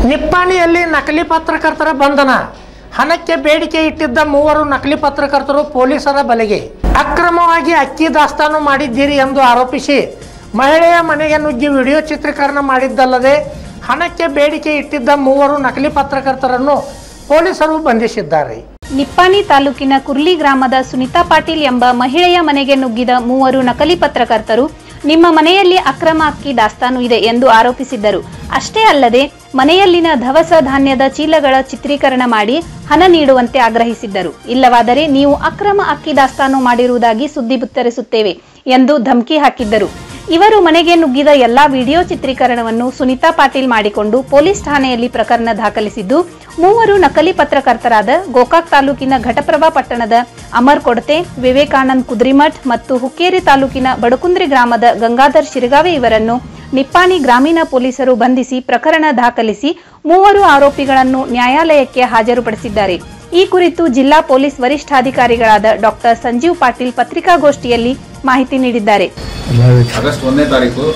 ನಿಪ್ಪಾಣಿಯಲ್ಲಿ ನಕಲಿ ಪತ್ರಕರ್ತರ ಬಂಧನ ಹಣಕ್ಕೆ ಬೇಡಿಕೆ ಇಟ್ಟಿದ್ದ ಮೂವರು ನಕಲಿ ಪತ್ರಕರ್ತರು ಪೊಲೀಸರ ಬಲೆಗೆ ಅಕ್ರಮವಾಗಿ ಅಕ್ಕಿ ದಾಸ್ತಾನು ಮಾಡಿದ್ದೀರಿ ಎಂದು ಆರೋಪಿಸಿ ಮಹಿಳೆಯ ಮನೆಗೆ ನುಗ್ಗಿ ವಿಡಿಯೋ ಚಿತ್ರೀಕರಣ ಮಾಡಿದ್ದಲ್ಲದೆ ಹಣಕ್ಕೆ ಬೇಡಿಕೆ ಇಟ್ಟಿದ್ದ ಮೂವರು ನಕಲಿ ಪತ್ರಕರ್ತರನ್ನು ಪೊಲೀಸರು ಬಂಧಿಸಿದ್ದಾರೆ ನಿಪ್ಪಾಣಿ ತಾಲೂಕಿನ ಕುರ್ಲಿ ಗ್ರಾಮದ ಸುನಿತಾ ಪಾಟೀಲ್ ಎಂಬ ಮಹಿಳೆಯ ಮನೆಗೆ ನುಗ್ಗಿದ ಮೂವರು ನಕಲಿ ಪತ್ರಕರ್ತರು ನಿಮ್ಮ ಮನೆಯಲ್ಲಿ ಅಕ್ರಮ ಅಕ್ಕಿ ದಾಸ್ತಾನು ಇದೆ ಎಂದು ಆರೋಪಿಸಿದ್ದರು ಅಷ್ಟೇ ಅಲ್ಲದೆ ಮನೆಯಲ್ಲಿನ ದವಸ ಧಾನ್ಯದ ಚೀಲಗಳ ಚಿತ್ರೀಕರಣ ಮಾಡಿ ಹಣ ನೀಡುವಂತೆ ಆಗ್ರಹಿಸಿದ್ದರು ಇಲ್ಲವಾದರೆ ನೀವು ಅಕ್ರಮ ಅಕ್ಕಿ ದಾಸ್ತಾನು ಮಾಡಿರುವುದಾಗಿ ಸುದ್ದಿ ಬಿತ್ತರಿಸುತ್ತೇವೆ ಎಂದು ಧಮಕಿ ಹಾಕಿದ್ದರು ಇವರು ಮನೆಗೆ ನುಗ್ಗಿದ ಎಲ್ಲಾ ವಿಡಿಯೋ ಚಿತ್ರೀಕರಣವನ್ನು ಸುನಿತಾ ಪಾಟೀಲ್ ಮಾಡಿಕೊಂಡು ಪೊಲೀಸ್ ಠಾಣೆಯಲ್ಲಿ ಪ್ರಕರಣ ದಾಖಲಿಸಿದ್ದು ಮೂವರು ನಕಲಿ ಪತ್ರಕರ್ತರಾದ ಗೋಕಾಕ್ ತಾಲೂಕಿನ ಘಟಪ್ರಭಾ ಪಟ್ಟಣದ ಅಮರ್ ಕೊಡತೆ ವಿವೇಕಾನಂದ್ ಕುದ್ರಿಮಠ್ ಮತ್ತು ಹುಕ್ಕೇರಿ ತಾಲೂಕಿನ ಬಡಕುಂದ್ರಿ ಗ್ರಾಮದ ಗಂಗಾಧರ್ ಶಿರಗಾವೆ ಇವರನ್ನು ನಿಪ್ಪಾಣಿ ಗ್ರಾಮೀಣ ಪೊಲೀಸರು ಬಂಧಿಸಿ ಪ್ರಕರಣ ದಾಖಲಿಸಿ ಮೂವರು ಆರೋಪಿಗಳನ್ನು ನ್ಯಾಯಾಲಯಕ್ಕೆ ಹಾಜರುಪಡಿಸಿದ್ದಾರೆ ಈ ಕುರಿತು ಜಿಲ್ಲಾ ಪೊಲೀಸ್ ವರಿಷ್ಠಾಧಿಕಾರಿಗಳಾದ ಡಾಕ್ಟರ್ ಸಂಜೀವ್ ಪಾಟೀಲ್ ಪತ್ರಿಕಾಗೋಷ್ಠಿಯಲ್ಲಿ ಮಾಹಿತಿ ನೀಡಿದ್ದಾರೆ ಆಗಸ್ಟ್ ಒಂದನೇ ತಾರೀಕು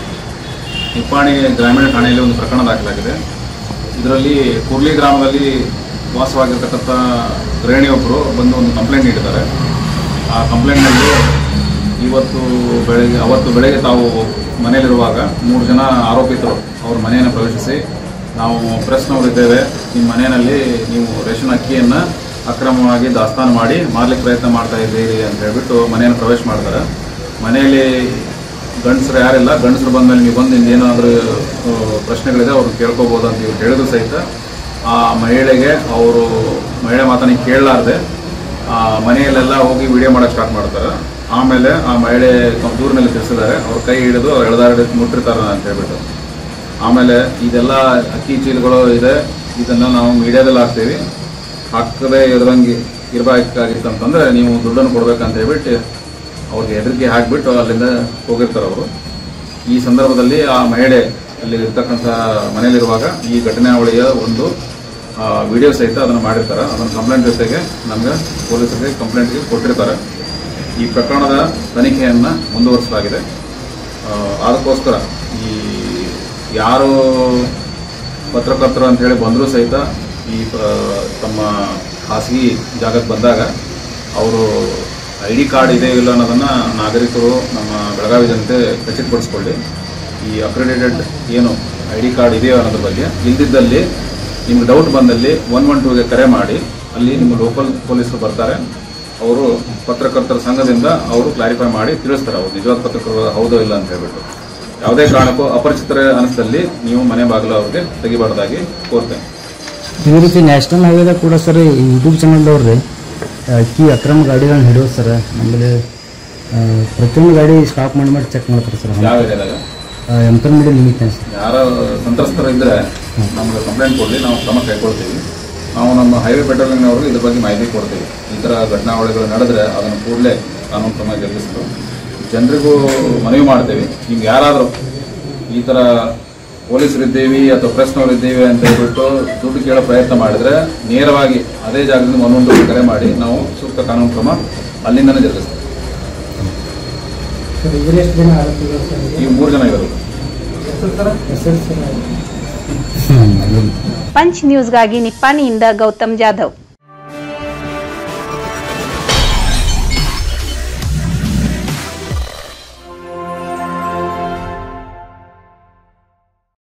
ನಿಪ್ಪಾಣಿ ಗ್ರಾಮೀಣ ಠಾಣೆಯಲ್ಲಿ ಒಂದು ಪ್ರಕರಣ ದಾಖಲಾಗಿದೆ ಇದರಲ್ಲಿ ಕುರ್ಲಿ ಗ್ರಾಮದಲ್ಲಿ ವಾಸವಾಗಿರ್ತಕ್ಕಂಥ ಗೃಹಿಣಿಯೊಬ್ಬರು ಬಂದು ಒಂದು ಕಂಪ್ಲೇಂಟ್ ನೀಡಿದ್ದಾರೆ ಆ ಕಂಪ್ಲೇಂಟ್ನಲ್ಲಿ ಇವತ್ತು ಬೆಳಗ್ಗೆ ಅವತ್ತು ಬೆಳಗ್ಗೆ ತಾವು ಮನೆಯಲ್ಲಿರುವಾಗ ಮೂರು ಜನ ಆರೋಪಿತರು ಅವ್ರ ಮನೆಯನ್ನು ಪ್ರವೇಶಿಸಿ ನಾವು ಪ್ರೆಸ್ನವರಿದ್ದೇವೆ ನಿಮ್ಮ ಮನೆಯಲ್ಲಿ ನೀವು ರೇಷನ್ ಅಕ್ಕಿಯನ್ನು ಅಕ್ರಮವಾಗಿ ದಾಸ್ತಾನು ಮಾಡಿ ಮಾರ್ಲಿಕ್ಕೆ ಪ್ರಯತ್ನ ಮಾಡ್ತಾ ಇದ್ದೀರಿ ಅಂತ ಹೇಳ್ಬಿಟ್ಟು ಮನೆಯನ್ನು ಪ್ರವೇಶ ಮಾಡ್ತಾರೆ ಮನೆಯಲ್ಲಿ ಗಂಡಸರು ಯಾರಿಲ್ಲ ಗಂಡಸರು ಬಂದಮೇಲೆ ನೀವು ಬಂದು ಏನಾದರೂ ಪ್ರಶ್ನೆಗಳಿದೆ ಅವ್ರು ಕೇಳ್ಕೊಬೋದು ಅಂತ ಇವ್ರು ಹೇಳಿದ್ರು ಸಹಿತ ಆ ಮಹಿಳೆಗೆ ಅವರು ಮಹಿಳೆ ಮಾತನ್ನ ಕೇಳಲಾರ್ದೆ ಆ ಮನೆಯಲ್ಲೆಲ್ಲ ಹೋಗಿ ವಿಡಿಯೋ ಮಾಡೋಕ್ಕೆ ಸ್ಟಾರ್ಟ್ ಮಾಡ್ತಾರೆ ಆಮೇಲೆ ಆ ಮಹಿಳೆ ದೂರಿನಲ್ಲಿ ತಿಳಿಸಿದ್ದಾರೆ ಅವ್ರ ಕೈ ಹಿಡಿದು ಅವ್ರು ಎಳೆದಾಡಿ ಮುಟ್ಟಿರ್ತಾರೆ ಅಂತ ಹೇಳ್ಬಿಟ್ಟು ಆಮೇಲೆ ಇದೆಲ್ಲ ಅಕ್ಕಿ ಚೀಲಗಳು ಇದೆ ಇದನ್ನು ನಾವು ಮೀಡಿಯಾದಲ್ಲಿ ಹಾಕ್ತೀವಿ ಹಾಕದೇ ಇರೋದಂಗೆ ಇರಬೇಕಾಗಿತ್ತು ಅಂತಂದರೆ ನೀವು ದುಡ್ಡನ್ನು ಕೊಡ್ಬೇಕಂತ ಹೇಳ್ಬಿಟ್ಟು ಅವ್ರಿಗೆ ಹೆದರಿಕೆ ಹಾಕಿಬಿಟ್ಟು ಅಲ್ಲಿಂದ ಹೋಗಿರ್ತಾರೆ ಅವರು ಈ ಸಂದರ್ಭದಲ್ಲಿ ಆ ಮಹಿಳೆ ಅಲ್ಲಿ ಇರ್ತಕ್ಕಂಥ ಮನೆಯಲ್ಲಿರುವಾಗ ಈ ಘಟನಾವಳಿಯ ಒಂದು ವಿಡಿಯೋ ಸಹಿತ ಅದನ್ನು ಮಾಡಿರ್ತಾರೆ ಅದನ್ನು ಕಂಪ್ಲೇಂಟ್ ಜೊತೆಗೆ ನಮಗೆ ಪೊಲೀಸರಿಗೆ ಕಂಪ್ಲೇಂಟ್ಗೆ ಕೊಟ್ಟಿರ್ತಾರೆ ಈ ಪ್ರಕರಣದ ತನಿಖೆಯನ್ನು ಮುಂದುವರಿಸಲಾಗಿದೆ ಆ, ಅದಕ್ಕೋಸ್ಕರ ಈ ಯಾರು ಪತ್ರಕರ್ತರು ಅಂತ ಹೇಳಿ ಬಂದರೂ ಸಹಿತ ಈ ಪ್ರ- ತಮ್ಮ ಖಾಸಗಿ ಜಾಗಕ್ಕೆ ಬಂದಾಗ ಅವರು ಐ ಡಿ ಕಾರ್ಡ್ ಇದೆ ಇಲ್ಲ ಅನ್ನೋದನ್ನು ನಾಗರಿಕರು ನಮ್ಮ ಬೆಳಗಾವಿ ಜನತೆ ಖಚಿತಪಡಿಸ್ಕೊಳ್ಳಿ ಈ ಅಕ್ರೆಡಿಟೆಡ್ ಏನು ಐ ಡಿ ಕಾರ್ಡ್ ಇದೆಯೋ ಅನ್ನೋದ್ರ ಬಗ್ಗೆ ಇಲ್ದಿದ್ದಲ್ಲಿ ನಿಮ್ಗೆ ಡೌಟ್ ಬಂದಲ್ಲಿ ಒನ್ ಒನ್ ಟೂಗೆ ಕರೆ ಮಾಡಿ ಅಲ್ಲಿ ನಿಮ್ಮ ಲೋಕಲ್ ಪೊಲೀಸರು ಬರ್ತಾರೆ ಅವರು ಪತ್ರಕರ್ತರ ಸಂಘದಿಂದ ಅವರು ಕ್ಲಾರಿಫೈ ಮಾಡಿ ತಿಳಿಸ್ತಾರೆ ಅವ್ರು ನಿಜವಾದ ಪತ್ರಕರ್ತರು ಹೌದೋ ಇಲ್ಲ ಅಂತ ಹೇಳ್ಬಿಟ್ಟು ಯಾವುದೇ ಕಾರಣಕ್ಕೂ ಅಪರಿಚಿತರ ಅನಿಸ್ದಲ್ಲಿ ನೀವು ಮನೆ ಬಾಗಿಲು ಅವ್ರಿಗೆ ತೆಗಿಬಾರ್ದಾಗಿ ಕೋರ್ತೇನೆ ಈ ರೀತಿ ನ್ಯಾಷನಲ್ ಹೈವೇದಾಗ ಕೂಡ ಸರ್ ಯೂಟ್ಯೂಬ್ ಚಾನಲ್ದವ್ರು ರೀ ಅಕ್ಕಿ ಅಕ್ರಮ ಗಾಡಿಗಳನ್ನ ಹಿಡಿಯೋದು ಸರ್ ಆಮೇಲೆ ಆ, ಪ್ರತಿಯೊಂದು ಗಾಡಿ ಸ್ಟಾಪ್ ಮಾಡಿ ಮಾಡಿ ಚೆಕ್ ಮಾಡ್ತಾರೆ ಸರ್ ಯಾವ ಏರಿಯಾದಾಗ ಎಂಪರ್ ಮಿಡಿ ಲಿಮಿಟ್ ಸರ್ ಯಾರ ಸಂತ್ರಸ್ತರು ಇದ್ದರೆ ನಮ್ಗೆ ಕಂಪ್ಲೇಂಟ್ ಕೊಡಲಿ ನಾವು ಕ್ರಮ ಕೈಗೊಳ್ತೀವಿ ನಾವು ನಮ್ಮ ಹೈವೇ ಪೆಟ್ರೋಲಿಂಗ್ನವ್ರಿಗೆ ಇದ್ರ ಬಗ್ಗೆ ಮಾಹಿತಿ ಕೊಡ್ತೀವಿ ಈ ಥರ ಘಟನಾವಳಿಗಳು ನಡೆದ್ರೆ ಅದನ್ನು ಕೂಡಲೇ ಕಾನೂನು ಕ್ರಮ ಜರುಗಿಸಲು ಜನರಿಗೂ ಮನವಿ ಮಾಡ್ತೀವಿ ನಿಮ್ಗೆ ಯಾರಾದರೂ ಈ ಥರ ಪೊಲೀಸರಿದ್ದೀವಿ ಅಥವಾ ಪ್ರೆಸ್ನವ್ರು ಇದ್ದೀವಿ ಅಂತ ಹೇಳ್ಬಿಟ್ಟು ದುಡ್ಡು ಕೇಳೋ ಪ್ರಯತ್ನ ಮಾಡಿದ್ರೆ ನೇರವಾಗಿ ಅದೇ ಜಾಗದಿಂದ ಒಂದೊಂದು ಕರೆ ಮಾಡಿ ನಾವು ಸೂಕ್ತ ಕಾನೂನು ಕ್ರಮ ಅಲ್ಲಿಂದನೇ ಜರುಗಿಸ್ತೀವಿ ಈ ಮೂರು ಜನ ಇರೋದು ಪಂಚ್ ನ್ಯೂಸ್ಗಾಗಿ ನಿಪ್ಪಾಣಿಯಿಂದ ಗೌತಮ್ ಜಾಧವ್